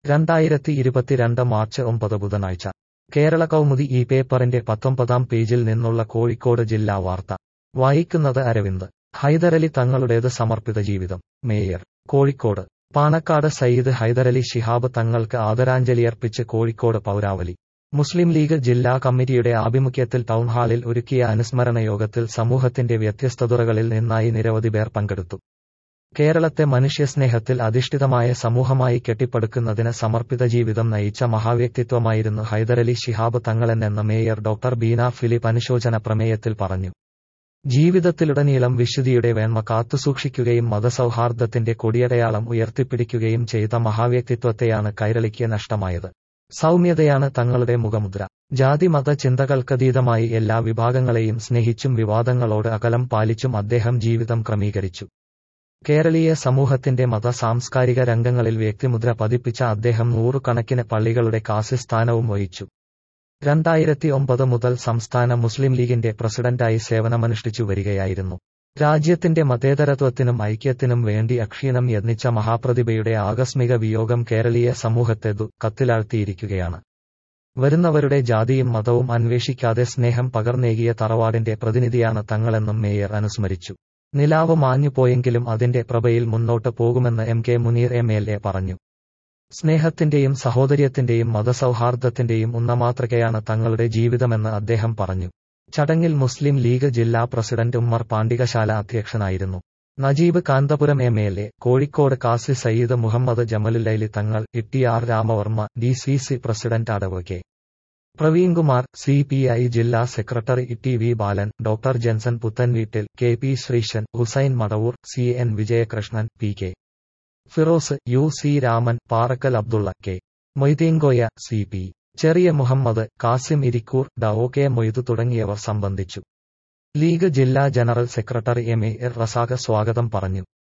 രണ്ടായിരത്തി ഇരുപത്തിരണ്ട് മാർച്ച് ഒമ്പത് ബുധനാഴ്ച കേരള കൗമുദി ഈ പേപ്പറിന്റെ പത്തൊമ്പതാം പേജിൽ നിന്നുള്ള കോഴിക്കോട് ജില്ലാ വാർത്ത വായിക്കുന്നത് അരവിന്ദ് ഹൈദരലി തങ്ങളുടേത് സമർപ്പിത ജീവിതം മേയർ കോഴിക്കോട് പാണക്കാട് സയ്യിദ് ഹൈദരലി ശിഹാബ് തങ്ങൾക്ക് ആദരാഞ്ജലിയർപ്പിച്ച് കോഴിക്കോട് പൗരാവലി മുസ്ലിം ലീഗ് ജില്ലാ കമ്മിറ്റിയുടെ ആഭിമുഖ്യത്തിൽ ടൗൺഹാളിൽ ഒരുക്കിയ അനുസ്മരണ യോഗത്തിൽ സമൂഹത്തിന്റെ വ്യത്യസ്തതുറകളിൽ നിന്നായി നിരവധി പേർ പങ്കെടുത്തു കേരളത്തെ മനുഷ്യസ്നേഹത്തിൽ അധിഷ്ഠിതമായ സമൂഹമായി കെട്ടിപ്പടുക്കുന്നതിന് സമർപ്പിത ജീവിതം നയിച്ച മഹാവ്യക്തിത്വമായിരുന്നു ഹൈദരലി ശിഹാബ് തങ്ങളെന്നെന്ന് മേയർ ഡോക്ടർ ബീന ഫിലിപ്പ് അനുശോചന പ്രമേയത്തിൽ പറഞ്ഞു ജീവിതത്തിലുടനീളം വിശുദ്ധിയുടെ വേണ്മ കാത്തുസൂക്ഷിക്കുകയും മതസൗഹാർദ്ദത്തിന്റെ കൊടിയടയാളം ഉയർത്തിപ്പിടിക്കുകയും ചെയ്ത മഹാവ്യക്തിത്വത്തെയാണ് കൈരളിക്ക് നഷ്ടമായത് സൗമ്യതയാണ് തങ്ങളുടെ മുഖമുദ്ര ജാതി മത ചിന്തകൾക്കതീതമായി എല്ലാ വിഭാഗങ്ങളെയും സ്നേഹിച്ചും വിവാദങ്ങളോട് അകലം പാലിച്ചും അദ്ദേഹം ജീവിതം ക്രമീകരിച്ചു കേരളീയ സമൂഹത്തിന്റെ മത സാംസ്കാരിക രംഗങ്ങളിൽ വ്യക്തിമുദ്ര പതിപ്പിച്ച അദ്ദേഹം നൂറുകണക്കിന് പള്ളികളുടെ കാസിസ്ഥാനവും വഹിച്ചു രണ്ടായിരത്തി ഒമ്പത് മുതൽ സംസ്ഥാന മുസ്ലിം ലീഗിന്റെ പ്രസിഡന്റായി സേവനമനുഷ്ഠിച്ചു വരികയായിരുന്നു രാജ്യത്തിന്റെ മതേതരത്വത്തിനും ഐക്യത്തിനും വേണ്ടി അക്ഷീണം യത്നിച്ച മഹാപ്രതിഭയുടെ ആകസ്മിക വിയോഗം കേരളീയ സമൂഹത്തെ ദുഃഖത്തിലാഴ്ത്തിയിരിക്കുകയാണ് വരുന്നവരുടെ ജാതിയും മതവും അന്വേഷിക്കാതെ സ്നേഹം പകർന്നേകിയ തറവാടിന്റെ പ്രതിനിധിയാണ് തങ്ങളെന്നും മേയർ അനുസ്മരിച്ചു നിലാവ് മാഞ്ഞുപോയെങ്കിലും അതിന്റെ പ്രഭയിൽ മുന്നോട്ട് പോകുമെന്ന് M K Muneer M L A പറഞ്ഞു സ്നേഹത്തിന്റെയും സഹോദര്യത്തിന്റെയും മതസൗഹാർദ്ദത്തിന്റെയും ഉന്നമാതൃകയാണ് തങ്ങളുടെ ജീവിതമെന്ന് അദ്ദേഹം പറഞ്ഞു ചടങ്ങിൽ മുസ്ലിം ലീഗ് ജില്ലാ പ്രസിഡന്റ് ഉമ്മർ പാണ്ടികശാല അധ്യക്ഷനായിരുന്നു Najeeb Kanthapuram M L A Kozhikode Qazi Sayyid Muhammad Jamalullaili Thangal E R Ramavarma D C C president adv K Praveenkumar C P I ജില്ലാ secretary T V Balan doctor Jenson Puthenveettil K P Sreesan Hussain Madavoor C N Vijayakrishnan P K Firos U C Raman Parakkal Abdulla K Moideenkoya C P Cheriya Muhammad Kasim Irikkur ഡോ കെ മൊയ്തു തുടങ്ങിയവർ സംബന്ധിച്ചു ലീഗ് ജില്ലാ general secretary M A Razak സ്വാഗതം പറഞ്ഞു